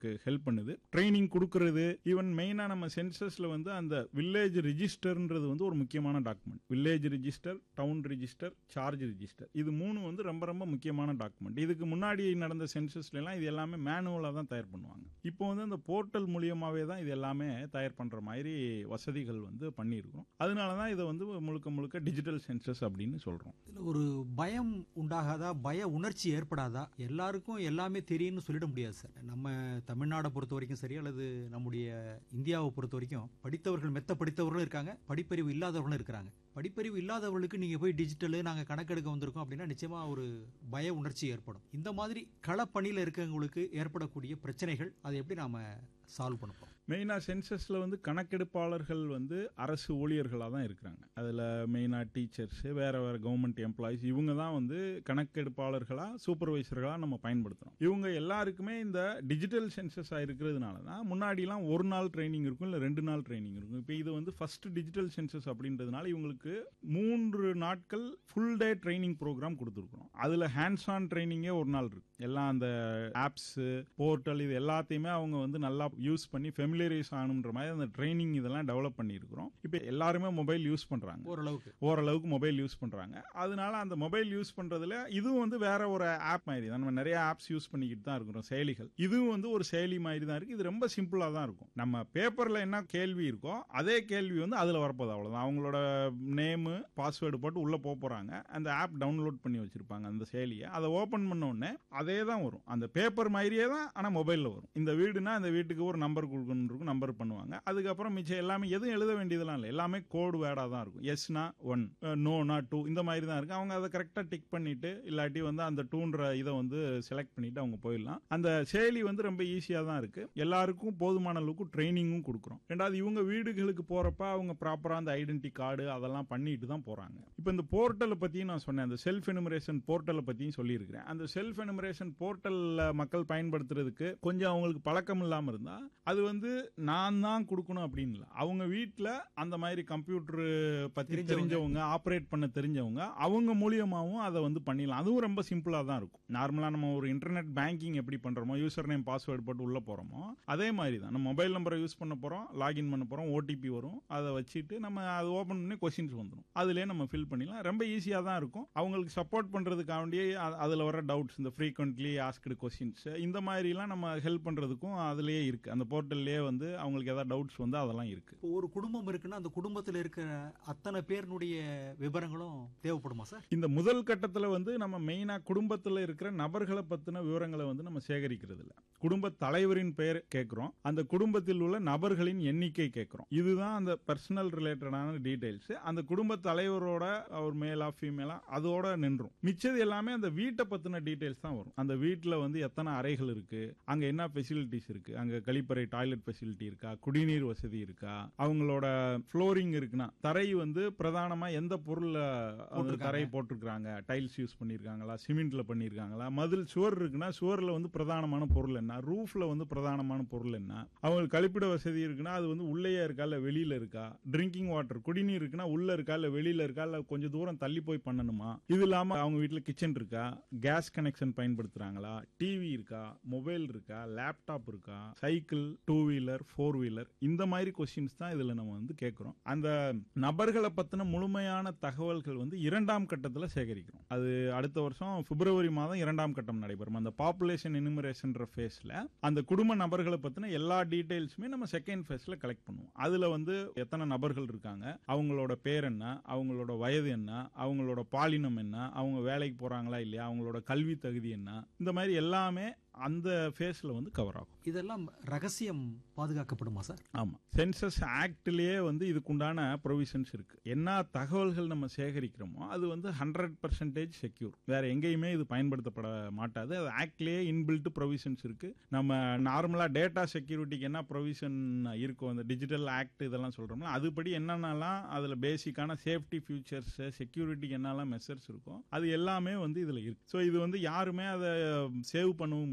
Help பண்ணுது training கொடுக்கறது even மெயினா நம்ம சென்சஸ்ல வந்து அந்த வில்லேஜ் ரிஜிஸ்டர்ன்றது வந்து ஒரு முக்கியமான document village register town register charge register இது மூணு வந்து ரொம்ப ரொம்ப முக்கியமான டாக்குமெண்ட் இதுக்கு முன்னாடி நடந்த சென்சஸ்ல எல்லாம் இது எல்லாமே மேனுவலா தான் தயார் பண்ணுவாங்க இப்போ வந்து அந்த போர்ட்டல் மூலியமாவே தான் இது எல்லாமே தயார் பண்ற மாதிரி வசதிகள் வந்து பண்ணியிருக்கோம் அதனால தான் இதை வந்து முழுக்க முழுக்க டிஜிட்டல் சென்சஸ் அப்படின்னு சொல்றோம் இதுல ஒரு பயம் உண்டாகாதா பய உணர்ச்சி ஏற்படாதா எல்லாருக்கும் எல்லாமே தெரியும்னு சொல்லிட முடியாது சார் நம்ம தமிழ்நாடை பொறுத்த வரைக்கும் சரி அல்லது நம்முடைய இந்தியாவை பொறுத்த வரைக்கும் படித்தவர்கள் மெத்த படித்தவர்களும் இருக்காங்க படிப்பறிவு இல்லாதவர்களும் இருக்கிறாங்க படிப்பறிவு இல்லாதவர்களுக்கு நீங்க போய் டிஜிட்டலு நாங்க கணக்கெடுக்க வந்திருக்கோம் அப்படின்னா நிச்சயமா ஒரு பய உணர்ச்சி ஏற்படும் இந்த மாதிரி களப்பணியில இருக்கவங்களுக்கு ஏற்படக்கூடிய பிரச்சனைகள் அதை எப்படி நாம சால்வ் பண்ண போறோம் மெயினா சென்சஸ்ல வந்து கணக்கெடுப்பாளர்கள் வந்து அரசு ஊழியர்களாக தான் இருக்கிறாங்க அதுல மெயினா டீச்சர்ஸ் வேற வேற கவர்மெண்ட் எம்ப்ளாயிஸ் இவங்க தான் வந்து கணக்கெடுப்பாளர்களா சூப்பர்வைசர்களா நம்ம பயன்படுத்துறோம் இவங்க எல்லாருக்குமே இந்த டிஜிட்டல் சென்சஸ் இருக்கிறதுனால தான் முன்னாடிலாம் ஒரு நாள் ட்ரைனிங் இருக்கும் இல்ல ரெண்டு நாள் ட்ரைனிங் இருக்கும் இப்போ இது வந்து ஃபர்ஸ்ட் டிஜிட்டல் சென்சஸ் அப்படின்றதுனால இவங்களுக்கு மூன்று நாட்கள் ஃபுல் டே ட்ரைனிங் ப்ரோக்ராம் கொடுத்துருக்கோம் அதுல ஹேண்ட்ஸ் ஆன் ட்ரைனிங்கே ஒரு நாள் இருக்கு எல்லாம் அந்த ஆப்ஸ் போர்ட்டல் இது எல்லாத்தையுமே அவங்க வந்து நல்லா யூஸ் பண்ணி ஃபெமிலியரைஸ் ஆகணுன்ற மாதிரி அந்த ட்ரைனிங் இதெல்லாம் டெவலப் பண்ணியிருக்கிறோம் இப்போ எல்லாருமே மொபைல் யூஸ் பண்றாங்க ஓரளவுக்கு ஓரளவுக்கு மொபைல் யூஸ் பண்றாங்க அதனால அந்த மொபைல் யூஸ் பண்றதுல இதுவும் வந்து வேற ஒரு ஆப் மாதிரி தான் நம்ம நிறைய ஆப்ஸ் யூஸ் பண்ணிக்கிட்டு தான் இருக்கிறோம் செயலிகள் இதுவும் வந்து ஒரு செயலி மாதிரி தான் இருக்கு இது ரொம்ப சிம்பிளா தான் இருக்கும் நம்ம பேப்பர்ல என்ன கேள்வி இருக்கோ அதே கேள்வி வந்து அதுல வரப்போகுது அவ்வளவுதான் அவங்களோட நேமு பாஸ்வேர்டு போட்டு உள்ள போக போறாங்க அந்த ஆப் டவுன்லோட் பண்ணி வச்சிருப்பாங்க அந்த செயலியை அதை ஓபன் பண்ண உடனே அதே தான் வரும் அந்த பேப்பர் மாதிரியே தான் ஆனா மொபைல்ல வரும் இந்த வீடுனா அந்த வீட்டுக்கு ஒரு நம்பர் கொடுக்கணும் இருக்கும் நம்பர் பண்ணுவாங்க அதுக்கப்புறம் மிச்சம் எல்லாமே எதுவும் எழுத வேண்டியதெல்லாம் இல்லை எல்லாமே கோடு வேர்டா தான் இருக்கும் எஸ்னா ஒன் நோனா டூ இந்த மாதிரி தான் இருக்கு அவங்க அதை கரெக்டா டிக் பண்ணிட்டு இல்லாட்டி வந்து அந்த டூன்ற இதை வந்து செலக்ட் பண்ணிட்டு அவங்க போயிடலாம் அந்த செயலி வந்து ரொம்ப ஈஸியா தான் இருக்கு எல்லாருக்கும் போதுமான அளவுக்கு ட்ரைனிங்கும் கொடுக்குறோம் ரெண்டாவது இவங்க வீடுகளுக்கு போறப்ப அவங்க ப்ராப்பரா அந்த ஐடென்டி கார்டு அதெல்லாம் பண்ணிட்டு தான் போறாங்க இப்போ இந்த போர்ட்டலை பத்தியும் நான் சொன்னேன் அந்த செல்ஃப் எனுமரேஷன் போர்ட்டலை பத்தியும் சொல்லியிருக்கிறேன் அந்த செல்ஃப் எனுமரேஷன் போர்ட்டல்ல மக்கள் பயன்படுத்துறதுக்கு கொஞ்சம் அவங்களுக்கு பழக்கம் இல்லாம இருந்தா அது வந்து நான் தான் கொடுக்கணும் அப்படின்னு இல்ல அவங்க வீட்ல அந்த மாதிரி கம்ப்யூட்டர் பத்தி தெரிஞ்சவங்க. தெரிஞ்சவங்க ஆப்ரேட் பண்ண தெரிஞ்சவங்க அவங்க மூலியமாவும் அதை வந்து பண்ணிடலாம் அதுவும் ரொம்ப சிம்பிளா தான் இருக்கும் நார்மலா நம்ம ஒரு இன்டர்நெட் பேங்கிங் எப்படி பண்றோமோ யூசர் நேம் பாஸ்வேர்டு போட்டு உள்ள போறோமோ அதே மாதிரி தான் நம்ம மொபைல் நம்பரை யூஸ் பண்ண போறோம் லாகின் பண்ண போறோம் ஓடிபி வரும் அதை வச்சுட்டு நம்ம அதை ஓபன் பண்ணி கொஸ்டின்ஸ் வந்துடும் அதுலயே நம்ம ஃபில் பண்ணிடலாம் ரொம்ப ஈஸியா தான் இருக்கும் அவங்களுக்கு சப்போர்ட் பண்றதுக்காண்டியே அ- அதுல வர டவுட்ஸ் இந்த ஃப்ரீக்வெண்ட்லி ஆஸ்க்டு கொஸ்டின்ஸ் இந்த மாதிரிலாம் நம்ம ஹெல்ப் பண்றதுக்கும் அதுலயே இருக்கு அந்த போர்ட்டல்லே வந்து அவங்களுக்கு ஏதாவது டவுட்ஸ் வந்து அதெல்லாம் இருக்கு இப்போ ஒரு குடும்பம் இருக்குன்னா அந்த குடும்பத்தில் இருக்கிற அத்தனை பேருனுடைய விவரங்களும் தேவைப்படுமா சார் இந்த முதல் கட்டத்துல வந்து நம்ம மெயினா குடும்பத்துல இருக்கிற நபர்களை பத்தின விவரங்களை வந்து நம்ம சேகரிக்கிறது இல்ல குடும்ப தலைவரின் பெயர் கேட்கிறோம் அந்த குடும்பத்தில் உள்ள நபர்களின் எண்ணிக்கை கேட்கிறோம் இதுதான் அந்த பர்சனல் ரிலேட்டடான டீடைல்ஸ் அந்த குடும்ப தலைவரோட அவர் மேலா ஃபீமேலா அதோட நின்றும் மிச்சது எல்லாமே அந்த வீட்டை பத்தின டீடைல்ஸ் தான் வரும் அந்த வீட்டுல வந்து எத்தனை அறைகள் இருக்கு அங்க என்ன ஃபெசிலிட்டிஸ் இருக்கு அங்க கழிப்பறை டாய்லெட் ஃபெசிலிட்டி இருக்கா குடிநீர் வசதி இருக்கா அவங்களோட ஃப்ளோரிங் இருக்குன்னா தரை வந்து பிரதானமா எந்த பொருள்ல அந்த போட்டிருக்காங்க. தரை போட்டிருக்காங்க டைல்ஸ் யூஸ் பண்ணிருக்காங்களா சிமெண்ட்ல பண்ணிருக்காங்களா மதில் சுவர் இருக்குன்னா சுவர்ல வந்து பிரதானமான பொருள் என்ன ரூஃப்ல வந்து பிரதானமான பொருள் என்ன அவங்களுக்கு கழிப்பிட வசதி இருக்குன்னா அது வந்து உள்ளேயே இருக்கா இல்ல வெளியில இருக்கா ட்ரிங்கிங் வாட்டர் குடிநீர் இருக்குன்னா உள்ள இருக்கா இல்ல வெளியில இருக்கா இல்ல கொஞ்சம் தூரம் தள்ளி போய் பண்ணணுமா இது இல்லாம அவங்க வீட்டுல கிச்சன் இருக்கா கேஸ் கனெக்ஷன் பயன்படுத்துறாங்களா டிவி இருக்கா மொபைல் இருக்கா லேப்டாப் இருக்கா cycle two wheeler four wheeler இந்த மாதிரி கொஸ்டின்ஸ் தான் இதுல நம்ம வந்து கேட்கிறோம் அந்த நபர்களை பத்தின முழுமையான தகவல்கள் வந்து இரண்டாம் கட்டத்துல சேகரிக்கிறோம் அது அடுத்த வருஷம் பிப்ரவரி மாதம் இரண்டாம் கட்டம் நடைபெறும் அந்த பாப்புலேஷன் எனுமரேஷன் ஃபேஸ்ல அந்த குடும்ப நபர்களை பத்தின எல்லா டீடைல்ஸுமே நம்ம செகண்ட் ஃபேஸ்ல கலெக்ட் பண்ணுவோம் அதுல வந்து எத்தனை நபர்கள் இருக்காங்க அவங்களோட பேர் என்ன அவங்களோட வயது என்ன அவங்களோட பாலினம் என்ன அவங்க வேலைக்கு போறாங்களா இல்லையா அவங்களோட கல்வி தகுதி என்ன இந்த மாதிரி எல்லாமே அந்த ஃபேஸ்ல வந்து கவர் ஆகும் இதெல்லாம் ரகசியம் பாதுகாக்கப்படுமா சார் ஆமா சென்சஸ் ஆக்ட்லயே வந்து இதுக்குண்டான ப்ரொவிஷன்ஸ் இருக்கு என்ன தகவல்கள் நம்ம சேகரிக்கிறோமோ அது வந்து ஹண்ட்ரட் பர்சன்டேஜ் செக்யூர் வேற எங்கேயுமே இது பயன்படுத்தப்பட மாட்டாது அது ஆக்ட்லயே இன்பில்ட் ப்ரொவிஷன்ஸ் இருக்கு நம்ம நார்மலா டேட்டா செக்யூரிட்டிக்கு என்ன ப்ரொவிஷன் இருக்கும் அந்த டிஜிட்டல் ஆக்ட் இதெல்லாம் சொல்றோம்ல அதுபடி என்னென்னலாம் அதுல பேசிக்கான சேஃப்டி ஃபியூச்சர்ஸ் செக்யூரிட்டிக்கு என்னெல்லாம் மெஷர்ஸ் இருக்கும் அது எல்லாமே வந்து இதுல இருக்கு ஸோ இது வந்து யாருமே அதை சேவ் பண்ணவும் முடியாது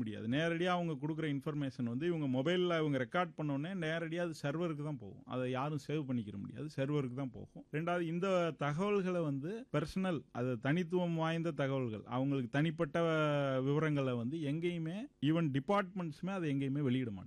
முடியாது நேரடியாக அவங்க கொடுக்குற இன்ஃபர்மேஷன் வந்து இவங்க மொபைலில் இவங்க ரெக்கார்ட் பண்ணோடனே நேரடியாக அது சர்வருக்கு தான் போகும் அதை யாரும் சேவ் பண்ணிக்கிற முடியாது சர்வருக்கு தான் போகும் ரெண்டாவது இந்த தகவல்களை வந்து பர்சனல் அது தனித்துவம் வாய்ந்த தகவல்கள் அவங்களுக்கு தனிப்பட்ட விவரங்களை வந்து எங்கேயுமே ஈவன் டிபார்ட்மெண்ட்ஸுமே அதை எங்கேயுமே வெளியிட மாட்டாங்க